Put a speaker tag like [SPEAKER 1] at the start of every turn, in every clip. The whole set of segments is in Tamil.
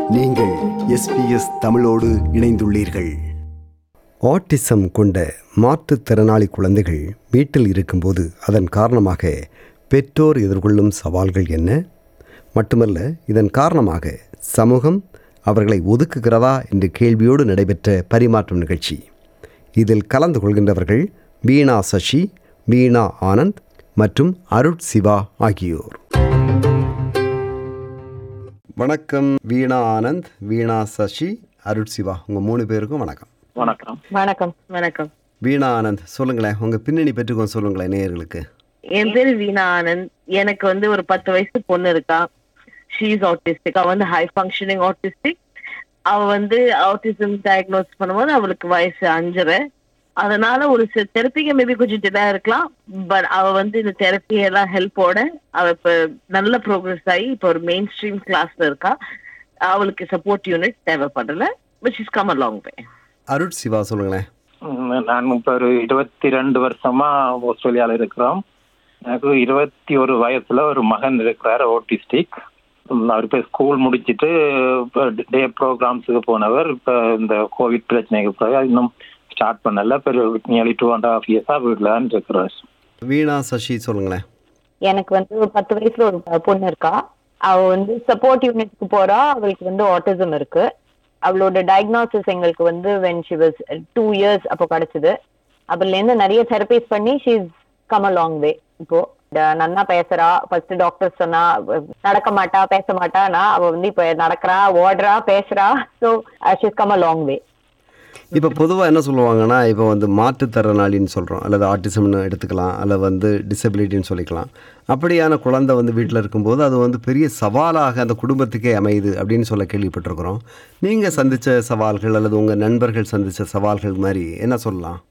[SPEAKER 1] நீங்கள் எஸ்பிஎஸ் தமிழோடு இணைந்துள்ளீர்கள் ஆட்டிசம் கொண்ட மாற்றுத்திறனாளி குழந்தைகள் வீட்டில் இருக்கும்போது அதன் காரணமாக பெற்றோர் எதிர்கொள்ளும் சவால்கள் என்ன மட்டுமல்ல இதன் காரணமாக சமூகம் அவர்களை ஒதுக்குகிறதா என்ற கேள்வியோடு நடைபெற்ற பரிமாற்றம் நிகழ்ச்சி இதில் கலந்து கொள்கின்றவர்கள் வீணா சசி வீணா ஆனந்த் மற்றும் அருட் சிவா ஆகியோர் வணக்கம் வீணா ஆனந்த் வீணா சசி அருட் சிவா உங்கள் மூணு பேருக்கும் வணக்கம்
[SPEAKER 2] வணக்கம்
[SPEAKER 3] வணக்கம் வணக்கம்
[SPEAKER 1] வீணா ஆனந்த் சொல்லுங்களேன் உங்கள் பின்னணி பெற்றுக்கோங்க சொல்லுங்களேன் நேயர்களுக்கு
[SPEAKER 3] என் பேரு வீணா ஆனந்த் எனக்கு வந்து ஒரு பத்து வயசு பொண்ணு இருக்கா ஷீஸ் ஆட்டிஸ்டிக் அவ வந்து ஹை ஃபங்க்ஷனிங் ஆட்டிஸ்டிக் அவ வந்து ஆட்டிசம் டயக்னோஸ் பண்ணும்போது அவளுக்கு வயசு அஞ்சரை அதனால ஒரு தெரப்பிக்கு மேபி கொஞ்சம் டிலே இருக்கலாம் பட் அவ வந்து இந்த தெரப்பி எல்லாம் ஹெல்ப்போட அவ இப்ப நல்ல ப்ரோக்ரஸ் ஆகி இப்ப ஒரு மெயின் ஸ்ட்ரீம் கிளாஸ்ல இருக்கா அவளுக்கு சப்போர்ட் யூனிட் தேவைப்படல which is come along way
[SPEAKER 1] Arut Siva சொல்லுங்களேன்
[SPEAKER 2] உம், நான் இப்ப ஒரு இருபத்தி ரெண்டு வருஷமா ஆஸ்திரேலியால இருக்கிறோம் எனக்கு இருபத்தி ஒரு வயசுல ஒரு மகன் இருக்கிறார் ஓட்டிஸ்டிக் அவர் இப்ப ஸ்கூல் முடிச்சிட்டு டே ப்ரோக்ராம்ஸுக்கு போனவர் இப்ப இந்த கோவிட் பிரச்சனைக்கு பிறகு இன்னும் ஸ்டார்ட் பண்ணல பெரு நியர்லி டூ அண்ட் ஹாஃப் இயர்ஸா வீட்டில் இருக்கிறார்
[SPEAKER 1] வீணா சசி சொல்லுங்களேன்
[SPEAKER 4] எனக்கு வந்து ஒரு பத்து வயசுல ஒரு பொண்ணு இருக்கா அவ வந்து சப்போர்ட் யூனிட்க்கு போறா அவளுக்கு வந்து ஆட்டிசம் இருக்கு அவளோட டயக்னோசிஸ் எங்களுக்கு வந்து when she was two years அப்போ கிடைச்சது அதுல இருந்து நிறைய தெரபிஸ் பண்ணி she's come a long way இப்போ ட- நன்னா பேசுறா ஃபர்ஸ்ட் டாக்டர் சொன்னா அஹ், நடக்க மாட்டா பேச மாட்டானா அவ வந்து இப்ப நடக்கிறா ஓடுறா பேசுறா so she's come a long way
[SPEAKER 1] இப்போ பொதுவாக என்ன சொல்லுவாங்கன்னா இப்போ வந்து மாற்றுத்திறனாளின்னு சொல்கிறோம் அல்லது ஆட்டிசம்னு எடுத்துக்கலாம் அல்லது வந்து டிசபிலிட்டின்னு சொல்லிக்கலாம் அப்படியான குழந்தை வந்து வீட்டில் இருக்கும்போது அது வந்து பெரிய சவாலாக அந்த குடும்பத்துக்கே அமையுது அப்படின்னு சொல்ல கேள்விப்பட்டிருக்கிறோம் நீங்கள் சந்தித்த சவால்கள் அல்லது உங்கள் நண்பர்கள் சந்தித்த சவால்கள் மாதிரி என்ன சொல்லலாம்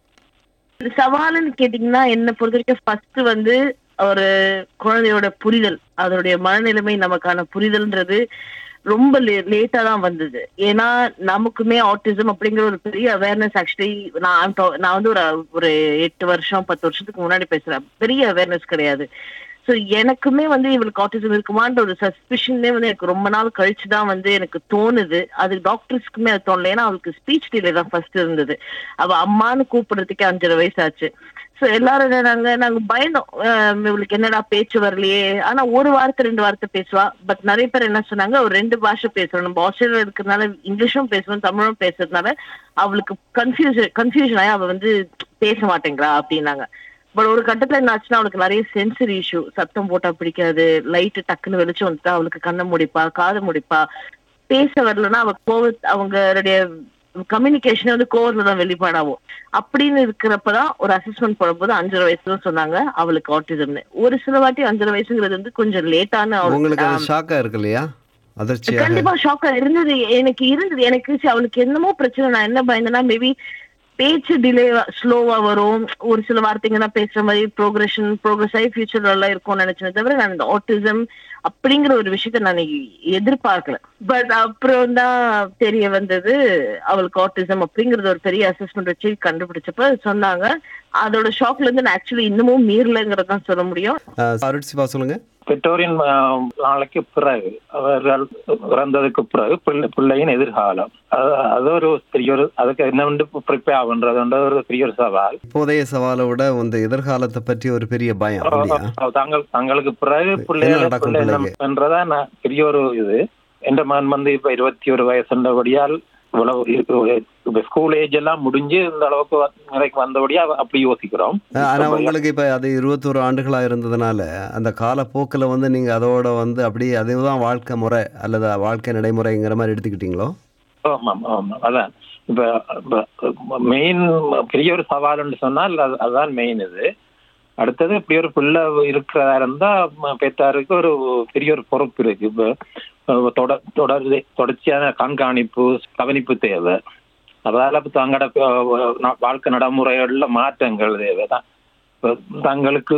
[SPEAKER 3] சவாலுன்னு கேட்டீங்கன்னா என்ன பொறுத்த வரைக்கும் ஃபர்ஸ்ட் வந்து ஒரு குழந்தையோட புரிதல் அதோடைய மனநிலைமை நமக்கான புரிதல்ன்றது ரொம்ப லேட்டா தான் வந்தது ஏன்னா நமக்குமே ஆட்டிசம் அப்படிங்கிற ஒரு பெரிய அவேர்னஸ் ஆக்சுவலி நான் I'm talk- நான் வந்து ஒரு ஒரு எட்டு வருஷம் பத்து வருஷத்துக்கு முன்னாடி பேசுறேன் பெரிய அவேர்னஸ் கிடையாது ஸோ எனக்குமே வந்து இவளுக்கு ஆட்டிசம் இருக்குமான்ற ஒரு சஸ்பிஷன்லேயே வந்து எனக்கு ரொம்ப நாள் கழிச்சு தான் வந்து எனக்கு தோணுது அது டாக்டர்ஸ்க்குமே அது தோணல ஏன்னா அவளுக்கு ஸ்பீச் டிலே தான் ஃபர்ஸ்ட் இருந்தது அவ அம்மான்னு கூப்பிடுறதுக்கே அஞ்சரை வயசு ஆச்சு ஸோ எல்லாரும் என்ன நாங்க நாங்க பயந்தோம் அஹ் இவளுக்கு என்னடா பேச்சு வரலையே ஆனா ஒரு வார்த்தை ரெண்டு வார்த்தை பேசுவா பட் நிறைய பேர் என்ன சொன்னாங்க ஒரு ரெண்டு பாஷை பேசுறோம் நம்ம ஆஸ்திரேலியா இருக்கிறதுனால இங்கிலீஷும் பேசுவோம் தமிழும் பேசுறதுனால அவளுக்கு கன்ஃபியூஷன் கன்ஃபியூஷன் ஆகி அவ வந்து பேச மாட்டேங்கிறா அப்படின்னாங்க பட் ஒரு கட்டத்துல என்ன ஆச்சுன்னா அவளுக்கு நிறைய சென்சரி இஷ்யூ சத்தம் போட்டா பிடிக்காது லைட் டக்குன்னு வெளிச்சம் வந்துட்டா அவளுக்கு கண்ணை முடிப்பா காது முடிப்பா பேச வரலன்னா அவ கோவ அவங்களுடைய கம்யூனிகேஷன் வந்து கோவத்துல தான் வெளிப்பாடாகும் அப்படின்னு இருக்கிறப்பதான் ஒரு அசஸ்மெண்ட் போடும்போது அஞ்சரை வயசுல சொன்னாங்க அவளுக்கு ஆட்டிசம்னு ஒரு சில வாட்டி அஞ்சரை வயசுங்கிறது வந்து கொஞ்சம் லேட்டான
[SPEAKER 1] உங்களுக்கு அது ஷாக்காக இருக்கு இல்லையா அதிர்ச்சியாக
[SPEAKER 3] கண்டிப்பா ஷாக்கா இருந்தது எனக்கு இருந்தது எனக்கு சரி, அவளுக்கு என்னமோ பிரச்சனை நான் என்ன பயந்தேன்னா மேபி பேச்சு டிலே ஸ்லோவா வரும் ஒரு சில வார்த்தைங்க தான் பேசுற மாதிரி ப்ரோக்ரஷன் ப்ரோக்ரஸ் ஆகி ஃபியூச்சர்ல எல்லாம் இருக்கும்னு நினைச்சேன் தவிர நான் இந்த ஆட்டிசம் அப்படிங்கிற ஒரு விஷயத்த நான் எதிர்பார்க்கல பட் அப்புறம் தான் தெரிய வந்தது அவளுக்கு ஆட்டிசம் அப்படிங்கறது ஒரு பெரிய அசஸ்மெண்ட் வச்சு கண்டுபிடிச்சப்ப சொன்னாங்க அதோட ஷாக்ல இருந்து நான் ஆக்சுவலி இன்னமும் மீறலைங்கிறது தான் சொல்ல முடியும்
[SPEAKER 1] அருட் சிவா சொல்லுங்கள்
[SPEAKER 2] பெற்றோரின் ஆஹ், நாளைக்கு பிறகு அவர்கள் இறந்ததுக்கு பிறகு பிள்ளை பிள்ளையின் எதிர்காலம் அது அது ஒரு பெரிய ஒரு அதுக்கு என்ன வந்து ப்ரிப்பேர் பண்றது ஒரு பெரிய ஒரு சவால்
[SPEAKER 1] இப்போதைய சவாலை விட இந்த எதிர்காலத்தை பற்றி ஒரு பெரிய பயம் இல்லையா
[SPEAKER 2] அஹ் தங்கள் தங்களுக்கு பிறகு
[SPEAKER 1] என்ன
[SPEAKER 2] பிள்ளைகளை
[SPEAKER 1] நடக்கும்
[SPEAKER 2] பிள்ளை
[SPEAKER 1] பிள்ளைக்கு?
[SPEAKER 2] என்றதா நான் பெரிய ஒரு இது என்ற மகன் வந்து இப்ப இருபத்தி ஒரு வயசுன்றபடியால் இவ்வளவு இப்ப ஸ்கூல் ஏஜ் எல்லாம் முடிஞ்சு இந்த அளவுக்கு வ- நிலைக்கு வந்தபடியா அப்படி யோசிக்கிறோம்
[SPEAKER 1] ஆனால் உங்களுக்கு இப்போ அது இருபத்தோரு ஆண்டுகளாக இருந்ததுனால அந்த காலப்போக்கில் வந்து நீங்கள் அதோட வந்து அப்படியே அதுதான் வாழ்க்கை முறை அல்லது வாழ்க்கை நடைமுறைங்கிற மாதிரி எடுத்துக்கிட்டீங்களோ
[SPEAKER 2] ஆமாம் ஆமாம் அதான் இப்ப மெயின் பெரிய ஒரு சவால்னு சொன்னால் அது- அதுதான் மெயின் இது அடுத்தது இப்படி ஒரு பிள்ளை இருக்கிறதா இருந்தா ம, பெற்றாருக்கு ஒரு பெரிய ஒரு பொறுப்பு இருக்கு இப்ப அஹ், தொடர் தொடர் தொடர்ச்சியான கண்காணிப்பு கவனிப்பு தேவை அதால இப்ப தங்களோட அஹ், ந- வாழ்க்கை நடைமுறைகள்ல மாற்றங்கள் தேவைதான் இப்ப தங்களுக்கு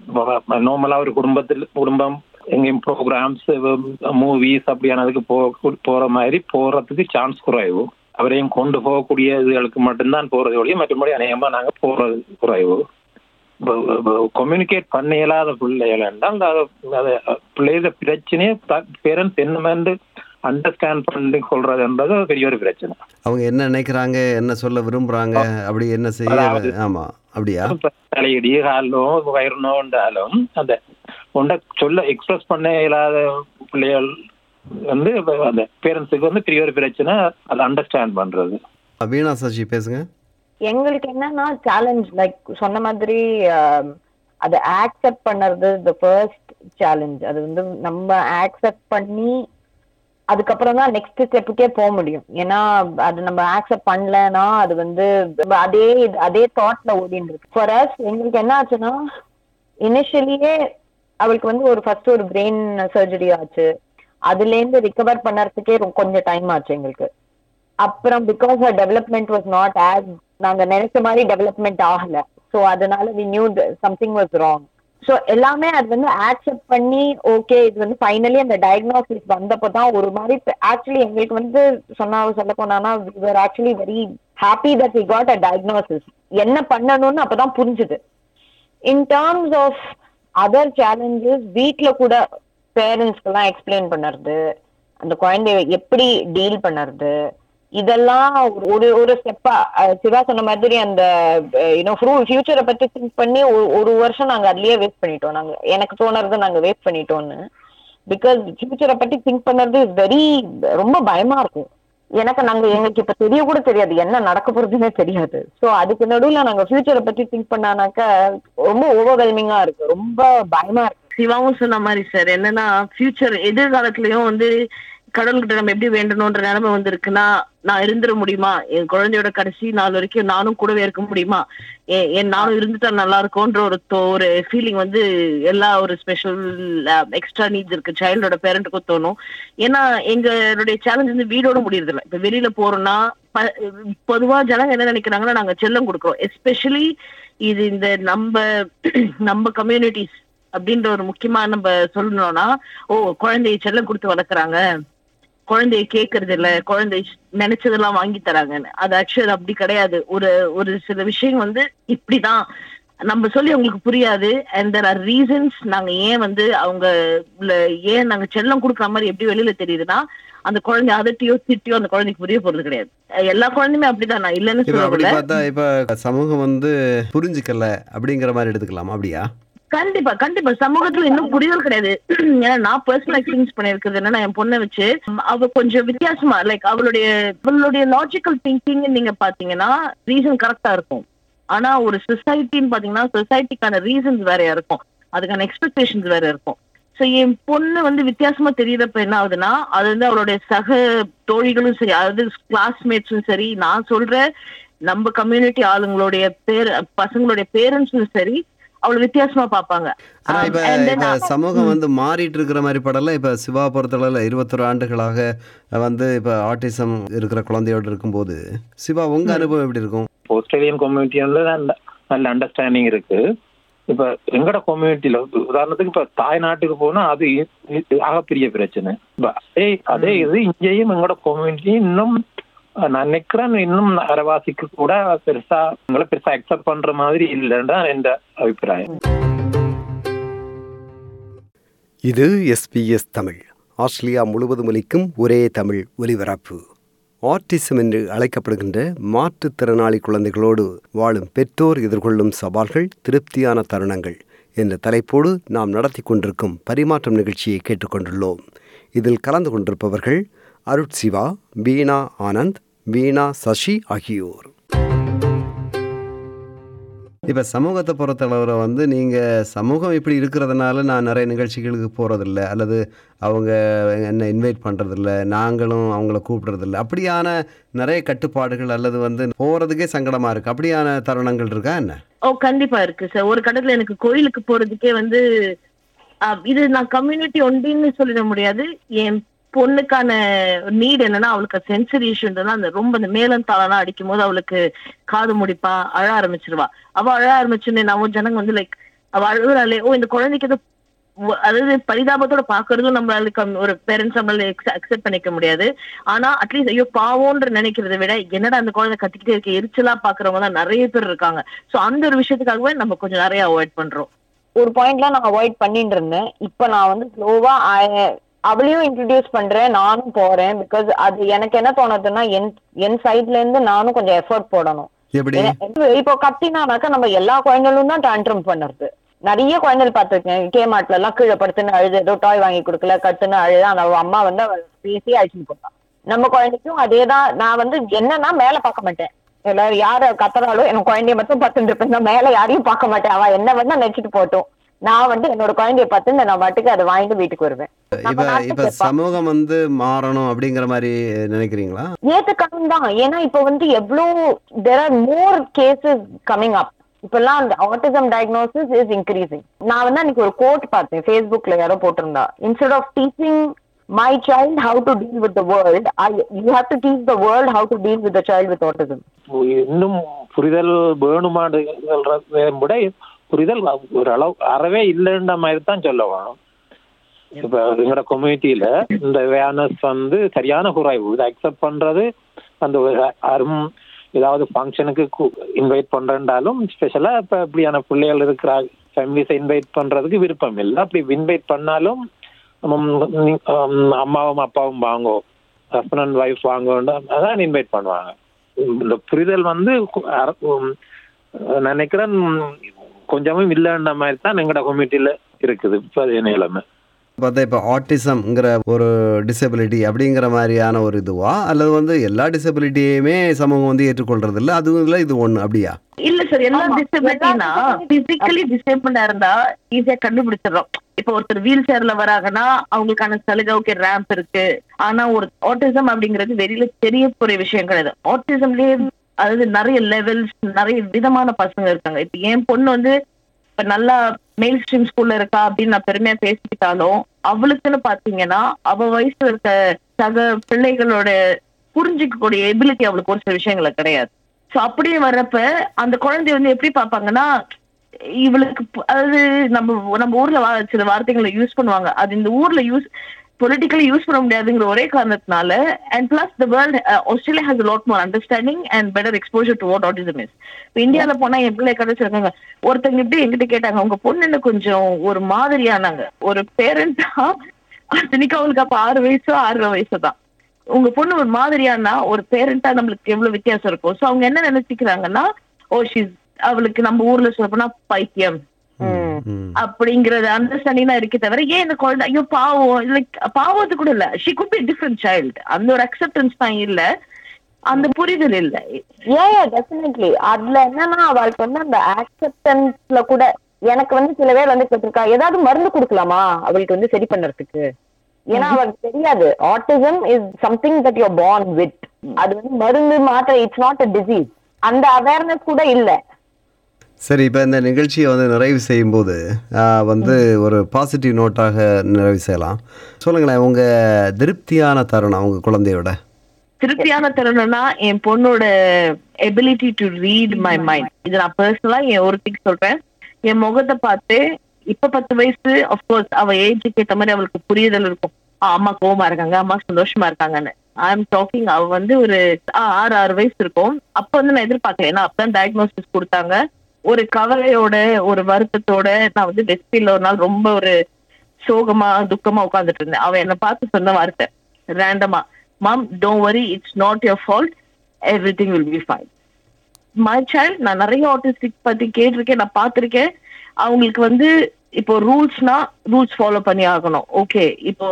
[SPEAKER 2] நார்மலா ஒரு குடும்பத்தில் குடும்பம் எங்கேயும் ப்ரோக்ராம்ஸ் மூவிஸ் அப்படியானதுக்கு போ போற மாதிரி போறதுக்கு சான்ஸ் குறைவு அவரையும் கொண்டு போகக்கூடிய இதுகளுக்கு மட்டும்தான் போறது ஒழிய மற்றபடி அநேகமா நாங்க போறது குறைவு கம்யூனிகேட் பண்ண இயலாத பிள்ளைகள் என்றால் அது அது பிள்ளைகள பிரச்சனையே பேரண்ட்ஸ் என்னமென்று அண்டர்ஸ்டாண்ட் பண்ணி கொள்றதுன்றது ஒரு பெரிய ஒரு பிரச்சனை
[SPEAKER 1] அவங்க என்ன நினைக்கிறாங்க என்ன சொல்ல விரும்புறாங்க அப்படி என்ன செய்ய
[SPEAKER 2] அதாவது-
[SPEAKER 1] ஆமா அப்படியா
[SPEAKER 2] இப்ப தலையிடி காலோ வயிறுனோ உண்டாலும் அந்த உண்ட சொல்ல எக்ஸ்பிரஸ் பண்ண இயலாத பிள்ளைகள் வந்து இப்ப அந்த பேரண்ட்ஸுக்கு வந்து பெரிய ஒரு பிரச்சனை அதை அண்டர்ஸ்டாண்ட் பண்றது
[SPEAKER 1] வீணா சசி பேசுங்க
[SPEAKER 4] எங்களுக்கு என்னன்னா சேலஞ்ச் லைக் சொன்ன மாதிரி ஆம், அதை ஆக்செப்ட் பண்ணுறது த ஃபர்ஸ்ட் சேலஞ்ச் அது வந்து நம்ம ஆக்செப்ட் பண்ணி அதுக்கப்புறம் தான் நெக்ஸ்ட் ஸ்டெப்புக்கே போக முடியும் ஏன்னா அது நம்ம ஆக்செப்ட் பண்ணலன்னா அது வந்து அதே இது- அதே தாட்ல ஓடிட்டு இருக்கு ஃபார் அஸ் எங்களுக்கு என்ன ஆச்சுன்னா இனிஷியலியே அவளுக்கு வந்து ஒரு ஃபர்ஸ்ட் ஒரு பிரெயின் சர்ஜரி ஆச்சு அதுல இருந்து ரிகவர் பண்ணறதுக்கே ரொ- கொஞ்சம் டைம் ஆச்சு எங்களுக்கு அப்புறம் because development was not as நாங்க நினைச்ச மாதிரி டெவலப்மெண்ட் ஆகல ஸோ அதனால we knew something was wrong so எல்லாமே அது வந்து ஆக்செப்ட் பண்ணி ஓகே இது வந்து ஃபைனலி அந்த டயக்னோசிஸ் வந்தப்போ தான் ஒரு மாதிரி ஆக்சுவலி எங்களுக்கு வந்து சொன்னா சொல்ல போனானா we are actually very happy that we got a diagnosis என்ன பண்ணணும்னு அப்பதான் புரிஞ்சுது in terms of other challenges வீட்ல கூட பேரண்ட்ஸ்க்கெல்லாம் எக்ஸ்பிளைன் பண்ணுறது அந்த குழந்தைய எப்படி டீல் பண்ணுறது இதெல்லாம் ஒரு ஒரு ஸ்டெப்பா சிவா சொன்ன மாதிரி அந்த யூனோ ஃபியூச்சரை பத்தி திங்க் பண்ணி ஒரு- ஒரு வருஷம் நாங்க அதுலயே வேஸ்ட் பண்ணிட்டோம் நாங்க எனக்கு தோணுறது நாங்க வேஸ்ட் பண்ணிட்டோம்னு பிகாஸ் ஃபியூச்சரை பத்தி திங்க் பண்ணுறது வெரி ரொம்ப பயமா இருக்கும் எனக்கு நாங்க எங்களுக்கு இப்ப தெரிய கூட தெரியாது என்ன நடக்க போறதுன்னே தெரியாது சோ அதுக்கு நடுவுல நாங்க ஃபியூச்சரை பத்தி திங்க் பண்ணானாக்க ரொம்ப ஓவர்வெல்மிங்கா இருக்கு ரொம்ப பயமா இருக்கு
[SPEAKER 3] சிவாவும் சொன்ன மாதிரி சார் என்னன்னா ஃபியூச்சர் எதிர்காலத்துலயும் வந்து கடவுள்கிட்ட நம்ம எப்படி வேண்டணும்ன்ற நிலைமை வந்து இருக்குன்னா நான் இருந்துட முடியுமா என் குழந்தையோட கடைசி நாள் வரைக்கும் நானும் கூடவே இருக்க முடியுமா ஏ- ஏன் நானும் இருந்துட்டா நல்லா இருக்கும்ன்ற ஒரு தோ- ஒரு ஃபீலிங் வந்து எல்லா ஒரு ஸ்பெஷல் எக்ஸ்ட்ரா நீட்ஸ் இருக்கு சைல்டோட பேரண்ட்டுக்கும் தோணும் ஏன்னா எங்களுடைய சேலஞ்ச் வந்து வீடோட முடியறது இல்ல இப்ப வெளியில போறோம்னா ப- பொதுவா ஜனங்க என்ன நினைக்கிறாங்கன்னா நாங்க செல்லம் கொடுக்குறோம் எஸ்பெஷலி இது இந்த நம்ம நம்ம கம்யூனிட்டிஸ் அப்படின்ற ஒரு முக்கியமா நம்ம சொல்லணும்னா ஓ குழந்தைய செல்லம் கொடுத்து வளர்க்குறாங்க குழந்தைய கேட்கறது இல்ல குழந்தை நினைச்சதெல்லாம் வாங்கி தராங்கன்னு அது ஆக்சுவல் அப்படி கிடையாது ஒரு ஒரு சில விஷயம் வந்து இப்படிதான் நம்ம சொல்லி அவங்களுக்கு புரியாது அண்ட் தெர் ஆர் ரீசன்ஸ் நாங்க ஏன் வந்து அவங்க உள்ள ஏன் நாங்க செல்லம் கொடுக்குற மாதிரி எப்படி வெளியில தெரியுதுன்னா அந்த குழந்தை அதட்டியோ திட்டியோ அந்த குழந்தைக்கு புரிய போறது கிடையாது எல்லா குழந்தையுமே அப்படிதான் நான் இல்லைன்னு
[SPEAKER 1] இப்ப அப்படி
[SPEAKER 3] சொல்லல
[SPEAKER 1] பார்த்தா இப்ப சமூகம் வந்து புரிஞ்சுக்கல அப்படிங்கிற மாதிரி எடுத்துக்கலாமா அப்படியா
[SPEAKER 3] கண்டிப்பா கண்டிப்பா சமூகத்துல இன்னும் புரிதல் கிடையாது ஏன்னா நான் பர்சனல் எக்ஸ்பீரியன்ஸ் பண்ணிருக்கிறது என்னன்னா என் பொண்ணை வச்சு ம், அவ கொஞ்சம் வித்தியாசமா லைக் அவளுடைய அவளுடைய லாஜிக்கல் திங்கிங் நீங்க பாத்தீங்கன்னா ரீசன் கரெக்டா இருக்கும் ஆனா ஒரு சொசைட்டின்னு பாத்தீங்கன்னா சொசைட்டிக்கான ரீசன்ஸ் வேறையா இருக்கும் அதுக்கான எக்ஸ்பெக்டேஷன்ஸ் வேற இருக்கும் சோ என் பொண்ணு வந்து வித்தியாசமா தெரியறப்ப என்ன ஆகுதுன்னா அது வந்து அவளுடைய சக தோழிகளும் சரி அதாவது கிளாஸ்மேட்ஸும் சரி நான் சொல்ற நம்ம கம்யூனிட்டி ஆளுங்களுடைய பேர் பசங்களுடைய பேரண்ட்ஸும் சரி அவளை வித்தியாசமா பாப்பாங்க
[SPEAKER 1] ஆனா
[SPEAKER 3] Um,
[SPEAKER 1] இப்ப
[SPEAKER 3] and then
[SPEAKER 1] இப்ப
[SPEAKER 3] I-
[SPEAKER 1] சமூகம் வந்து மாறிட்டு இருக்கிற மாதிரி படல இப்ப சிவா பொறுத்தளவில் இருபத்தொரு ஆண்டுகளாக வந்து இப்ப ஆட்டிசம் இருக்கிற குழந்தையோடு இருக்கும்போது சிவா உங்க அனுபவம் எப்படி இருக்கும்
[SPEAKER 2] ஆஸ்திரேலியன் கம்யூனிட்டியில நல்ல அண்டர்ஸ்டாண்டிங் இருக்கு இப்ப எங்கட கம்யூனிட்டியில உதாரணத்துக்கு இப்ப தாய் நாட்டுக்கு போனா அது இ- இ- ஆகப்பெரிய பிரச்சனை இப்ப அதே அதே இது இங்கேயும் எங்கட கம்யூனிட்டி இன்னும் அஹ், நான் நினைக்கிறேன் இன்னும் அரவாசிக்கு கூட பெருசா உங்களை பெருசா அக்செப்ட் பண்ற மாதிரி இல்லைன்னு தான் என்ற அபிப்பிராயம்
[SPEAKER 1] இது எஸ்பிஎஸ் தமிழ் ஆஸ்திரேலியா முழுவதும் ஒலிக்கும் ஒரே தமிழ் ஒலிபரப்பு ஆட்டிசம் என்று அழைக்கப்படுகின்ற மாற்றுத்திறனாளி குழந்தைகளோடு வாழும் பெற்றோர் எதிர்கொள்ளும் சவால்கள் திருப்தியான தருணங்கள் என்ற தலைப்போடு நாம் நடத்தி கொண்டிருக்கும் பரிமாற்றம் நிகழ்ச்சியை கேட்டுக்கொண்டுள்ளோம் இதில் கலந்து கொண்டிருப்பவர்கள் அருட்சிவா வீணா ஆனந்த் வீணா சசி ஆகியோர் இப்போ சமூகத்தை பொறுத்தளவில் வந்து நீங்கள் சமூகம் இப்படி இருக்கிறதுனால நான் நிறைய நிகழ்ச்சிகளுக்கு போகிறதில்ல அல்லது அவங்க என்னை இன்வைட் பண்ணுறதில்ல நாங்களும் அவங்கள கூப்பிடுறதில்ல அப்படியான நிறைய கட்டுப்பாடுகள் அல்லது வந்து போகிறதுக்கே சங்கடமாக இருக்குது அப்படியான தருணங்கள் இருக்கா என்ன
[SPEAKER 3] ஓ கண்டிப்பா இருக்கு சார் ஒரு கட்டத்துல எனக்கு கோயிலுக்கு போறதுக்கே வந்து ஆஹ், இது நான் கம்யூனிட்டி ஒன்றின்னு சொல்லிட முடியாது என் பொண்ணுக்கான நீட் என்னன்னா அவளுக்கு சென்சரி இஷ்யூன்றதுனா அந்த ரொம்ப அந்த மேலம் தாளம்லாம் அடிக்கும் போது அவளுக்கு காது முடிப்பா அழ ஆரம்பிச்சிருவா அவ அழ ஆரம்பிச்சுன்னு நம்ம ஜனங்க வந்து லைக் அவ அழுகுறாளே ஓ இந்த குழந்தைக்கு ஏதோ ஒ- அதாவது பரிதாபத்தோட பாக்குறதும் நம்மளால கம்- ஒரு பேரண்ட்ஸ் நம்மளால அக்செப்ட் பண்ணிக்க முடியாது ஆனா அட்லீஸ்ட் ஐயோ பாவோன்ற நினைக்கிறத விட என்னடா அந்த குழந்தை கத்திக்கிட்டே இருக்க எரிச்சலா பாக்குறவங்க தான் நிறைய பேர் இருக்காங்க சோ அந்த ஒரு விஷயத்துக்காகவே நம்ம கொஞ்சம் நிறைய அவாய்ட் பண்றோம்
[SPEAKER 4] ஒரு பாயிண்ட்ல நான் அவாய்ட் பண்ணிட்டு இருந்தேன் இப்போ நான் வந்து ஸ்லோவா அவளையும் இன்ட்ரடியூஸ் பண்றேன் நானும் போறேன் பிகாஸ் அது எனக்கு என்ன தோணுதுன்னா என் என் சைட்ல இருந்து நானும் கொஞ்சம் எஃபர்ட் போடணும்
[SPEAKER 1] எப்படி
[SPEAKER 4] ஏன்னா, இப்போ கத்தினானாக்கா நம்ம எல்லா குழந்தைகளும் தான் டான்ட்ரம் பண்ணுறது நிறைய குழந்தைகள் பார்த்துருக்கேன் கேமாட்ல எல்லாம் கீழே படுத்துன்னு அழுது ஏதோ டாய் வாங்கி கொடுக்கல கத்துன்னு அழுது அந்த அம்மா வந்து அவ பேசி அழிச்சுட்டு போட்டான் நம்ம குழந்தைக்கும் அதே தான் நான் வந்து என்னன்னா மேல பார்க்க மாட்டேன் எல்லாரும் யார கத்துறாலும் எனக்கு குழந்தைய மட்டும் பார்த்துட்டு இருப்பேன் நான் மேல யாரையும் பார்க்க மாட்டேன் அவ என்ன வேணா நினைச்சிட்டு போட்டோம் நான் வந்து என்னோட குழந்தைய பார்த்து நான் பாட்டுக்கு அதை வாங்கிட்டு வீட்டுக்கு வருவேன்
[SPEAKER 1] இப்ப இப்ப சமூகம் வந்து மாறணும் அப்படிங்கிற மாதிரி நினைக்கிறீங்களா
[SPEAKER 4] ஏத்துக்கணும் தான் ஏன்னா இப்ப வந்து எவ்வளோ there are more cases coming up இப்பெல்லாம் அந்த ஆட்டிசம் டயக்னோசிஸ் இஸ் இன்க்ரீசிங் நான் வந்து அன்னைக்கு ஒரு கோட் பார்த்தேன் ஃபேஸ்புக்ல யாரோ போட்டிருந்தா instead of teaching my child how to deal with the world I you have to teach the world how to deal with the child with autism
[SPEAKER 2] இன்னும் புரிதல் வேணுமாடு விட புரிதல் ஒரு அளவு அறவே இல்லைன்ற மாதிரி தான் சொல்ல வேணும் இப்ப எங்களோட கம்யூனிட்டியில இந்த அவேர்னஸ் வந்து சரியான குறைவு இதை அக்செப்ட் பண்றது அந்த ஒரு அரும் ஏதாவது ஃபங்க்ஷனுக்கு இன்வைட் பண்றேன்டாலும் ஸ்பெஷலா இப்ப இப்படியான பிள்ளைகள் இருக்கிற ஃபேமிலிஸை இன்வைட் பண்றதுக்கு விருப்பம் இல்லை அப்படி இன்வைட் பண்ணாலும் உம், நீ- உம், அம்மாவும் அப்பாவும் வாங்கோ ஹஸ்பண்ட் அண்ட் ஒய்ஃப் வாங்கோன்னு அதான் இன்வைட் பண்ணுவாங்க இந்த புரிதல் வந்து கு- அர- உம், நான் நினைக்கிறேன் கொஞ்சமும் இல்லைன்ற மாதிரி தான் எங்களோட கம்யூனிட்டியில இருக்குது இப்போ நிலைமை
[SPEAKER 1] பார்த்தா இப்போ ஆட்டிசம்ங்கிற ஒரு டிசபிலிட்டி அப்படிங்கிற மாதிரியான ஒரு இதுவா அல்லது வந்து எல்லா டிசபிலிட்டியுமே சமூகம் வந்து ஏற்றுக்கொள்றது இல்லை அதுவும் இல்லை இது ஒன்று அப்படியா
[SPEAKER 3] இல்ல சார் எல்லா
[SPEAKER 4] ஆமா.
[SPEAKER 3] டிசபிலிட்டினா
[SPEAKER 4] எல்லா disability-
[SPEAKER 3] பிசிக்கலி டிசேபிள்டா இருந்தா ஈஸியா கண்டுபிடிச்சிடறோம் இப்போ ஒருத்தர் வீல் சேர்ல வராங்கன்னா அவங்களுக்கான சலுகை ஓகே ரேம்ப் இருக்கு ஆனா ஒரு ஆட்டிசம் அப்படிங்கிறது வெளியில தெரியக்கூடிய விஷயம் கிடையாது ஆட்டிசம்லயே அதாவது நிறைய லெவல்ஸ் நிறைய விதமான பசங்க இருக்காங்க இப்ப என் பொண்ணு வந்து இப்ப நல்லா மெயில் ஸ்ட்ரீம் ஸ்கூல்ல இருக்கா அப்படின்னு நான் பெருமையா பேசிக்கிட்டாலும் அவளுக்குன்னு பாத்தீங்கன்னா அவ வயசுல இருக்க சக பிள்ளைகளோட புரிஞ்சுக்கக்கூடிய எபிலிட்டி அவளுக்கு ஒரு சில விஷயங்கள கிடையாது சோ அப்படியே வர்றப்ப அந்த குழந்தை வந்து எப்படி பார்ப்பாங்கன்னா இவளுக்கு பு- அதாவது நம்ம நம்ம ஊர்ல வா- சில வார்த்தைகளை யூஸ் பண்ணுவாங்க அது இந்த ஊர்ல யூஸ் பொலிட்டிக்கலி யூஸ் பண்ண முடியாதுங்கிற ஒரே காரணத்தினால and plus the world Australia has lot more understanding and better exposure to what autism is இப்போ இந்தியால போனா என் பிள்ளை கிடைச்சிருக்காங்க ஒருத்தங்க இப்படி என்கிட்ட கேட்டாங்க உங்க பொண்ணு என்ன கொஞ்சம் ஒரு மாதிரியானாங்க ஒரு பேரண்டா அத்தனைக்கு அவளுக்கு அப்ப ஆறு வயசோ ஆறரை வயசு தான் உங்க பொண்ணு ஒரு மாதிரியானா ஒரு பேரண்டா நம்மளுக்கு எவ்வளவு வித்தியாசம் இருக்கும் சோ அவங்க என்ன நினைச்சுக்கிறாங்கன்னா ஓ ஷீஸ் அவளுக்கு நம்ம ஊர்ல சொல்ல போனா பைத்தியம்
[SPEAKER 1] ம்
[SPEAKER 3] அப்படிங்கறது அண்டர்ஸ்டாண்டிங் தான் இருக்கே தவிர ஏன் இந்த குழந்தை ஐயோ பாவம் லைக் பாவத்து கூட இல்ல she could be different child அந்த ஒரு அக்செப்டன்ஸ் தான் இல்ல அந்த புரிதல் இல்ல
[SPEAKER 4] ஏன் டெஃபினெட்லி அதுல என்னன்னா அவளுக்கு வந்து அந்த ஆக்செப்டன்ஸ்ல கூட எனக்கு வந்து சில பேர் வந்து கேட்டிருக்கா ஏதாவது மருந்து கொடுக்கலாமா அவளுக்கு வந்து சரி பண்றதுக்கு ஏன்னா அவளுக்கு தெரியாது autism is something that you're born with அது வந்து மருந்து மாத்திரை இட்ஸ் நாட் அ டிசீஸ் அந்த அவேர்னஸ் கூட இல்ல
[SPEAKER 1] சரி இப்போ இந்த நிகழ்ச்சியை வந்து நிறைவு செய்யும்போது ஆ, வந்து ஒரு பாசிட்டிவ் நோட்டாக நிறைவு செய்யலாம் சொல்லுங்களேன் உங்கள் திருப்தியான தருணம் உங்கள் குழந்தையோட
[SPEAKER 3] திருப்தியான தருணம்னா என் பொண்ணோட ability to read my mind இது நான் பர்சனலா என் ஒருத்திக்கு சொல்றேன் என் முகத்தை பார்த்து இப்ப பத்து வயசு அப்கோர்ஸ் அவ ஏஜுக்கு ஏத்த மாதிரி அவளுக்கு புரிதல் இருக்கும் ஆ, அம்மா கோவமா இருக்காங்க அம்மா சந்தோஷமா இருக்காங்கன்னு ஐ எம் டாக்கிங் அவ வந்து ஒரு ஆ, ஆறு ஆறு வயசு இருக்கும் அப்ப வந்து நான் எதிர்பார்க்கல ஏன்னா அப்பதான் டயக்னோசிஸ் கொடுத்தாங்க ஒரு கவலையோட ஒரு வருத்தத்தோட நான் வந்து டெஸ்பில ஒரு நாள் ரொம்ப ஒரு சோகமா துக்கமா உட்கார்ந்துட்டு இருந்தேன் அவ என்ன பார்த்து சொன்ன வார்த்தை ரேண்டமா mum don't worry it's not your fault everything will be fine my child நான் நிறைய ஆட்டிஸ்டிக் பத்தி கேட்டிருக்கேன் நான் பார்த்திருக்கேன் அவங்களுக்கு வந்து இப்போ ரூல்ஸ்னா ரூல்ஸ் ஃபாலோ பண்ணி ஆகணும் ஓகே இப்போ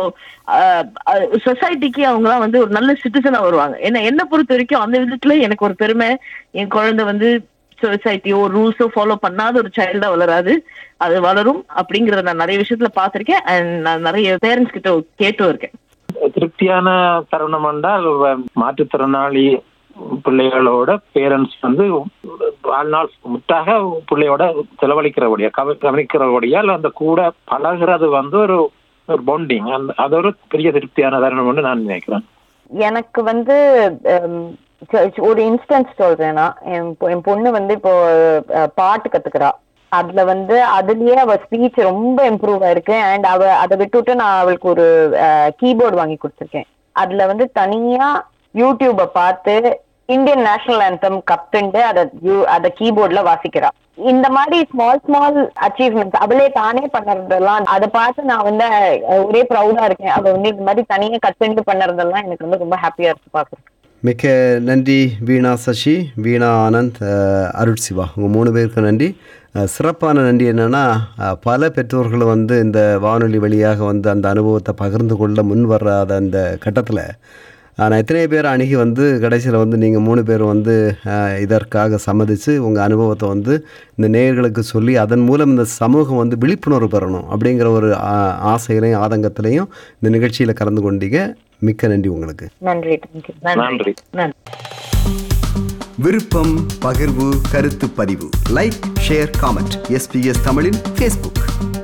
[SPEAKER 3] சொசைட்டிக்கு அவங்கலாம் வந்து ஒரு நல்ல சிட்டிசனா வருவாங்க என்ன என்ன பொறுத்த வரைக்கும் அந்த விதத்துல எனக்கு ஒரு பெருமை என் குழந்தை வந்து சொசைட்டியோ ரூல்ஸோ ஃபாலோ பண்ணாத ஒரு சைல்டா வளராது அது வளரும் அப்படிங்கறத நான் நிறைய விஷயத்துல பார்த்திருக்கேன் அண்ட் நான் நிறைய பேரண்ட்ஸ் கிட்ட கேட்டும் இருக்கேன்
[SPEAKER 2] திருப்தியான தருணம் என்றால் வ- மாற்றுத்திறனாளி பிள்ளைகளோட பேரண்ட்ஸ் வந்து வாழ்நாள் முற்றாக பிள்ளையோட செலவழிக்கிறபடியா கவ- கவனிக்கிறபடியால் அந்த கூட பழகுறது வந்து ஒரு ஒரு பாண்டிங் அந்த அது ஒரு பெரிய திருப்தியான தருணம் என்று நான் நினைக்கிறேன்
[SPEAKER 4] எனக்கு வந்து ஹம், ச- ச- ஒரு இன்ஸ்டன்ஸ் சொல்றேன்னா என் பொ- என் பொண்ணு வந்து இப்போ அஹ், பாட்டு கத்துக்கிறா அதுல வந்து அதுலயே அவ ஸ்பீச் ரொம்ப இம்ப்ரூவ் ஆயிருக்கு அண்ட் அவ அதை விட்டுட்டு நான் அவளுக்கு ஒரு கீபோர்டு வாங்கி கொடுத்துருக்கேன் அதுல வந்து தனியா யூடியூப பார்த்து இந்தியன் நேஷனல் anthem கத்துண்டு அதை யூ- அதை கீபோர்ட்ல வாசிக்கிறா இந்த மாதிரி ஸ்மால் ஸ்மால் அச்சீவ்மெண்ட்ஸ் அவளே தானே பண்ணறதெல்லாம் அதை பார்த்து நான் வந்து அஹ், ஒரே ப்ரௌடா இருக்கேன் அவ வந்து இந்த மாதிரி தனியா கத்துண்டு பண்ணறதெல்லாம் எனக்கு வந்து ரொம்ப ஹாப்பியா இருக்கு பாக்குறேன்
[SPEAKER 1] மிக்க நன்றி வீணா சசி வீணா ஆனந்த் அஹ், அருட் சிவா உங்கள் மூணு பேருக்கும் நன்றி அஹ், சிறப்பான நன்றி என்னென்னா பல பெற்றோர்கள் வந்து இந்த வானொலி வழியாக வந்து அந்த அனுபவத்தை பகிர்ந்து கொள்ள முன் வராத அந்த கட்டத்தில் ஆனால் எத்தனை பேர் அணுகி வந்து கடைசியில் வந்து நீங்கள் மூணு பேர் வந்து அஹ், இதற்காக சம்மதித்து உங்கள் அனுபவத்தை வந்து இந்த நேயர்களுக்கு சொல்லி அதன் மூலம் இந்த சமூகம் வந்து விழிப்புணர்வு பெறணும் அப்படிங்கிற ஒரு ஆ- ஆசையிலையும் ஆதங்கத்திலையும் இந்த நிகழ்ச்சியில் கலந்து கொண்டீங்க மிக்க நன்றி உங்களுக்கு
[SPEAKER 4] நன்றி தேங்க்யூ
[SPEAKER 2] நன்றி
[SPEAKER 3] நன்றி
[SPEAKER 1] விருப்பம் பகிர்வு கருத்து பதிவு லைக் ஷேர் காமெண்ட் எஸ்பிஎஸ் தமிழின் ஃபேஸ்புக்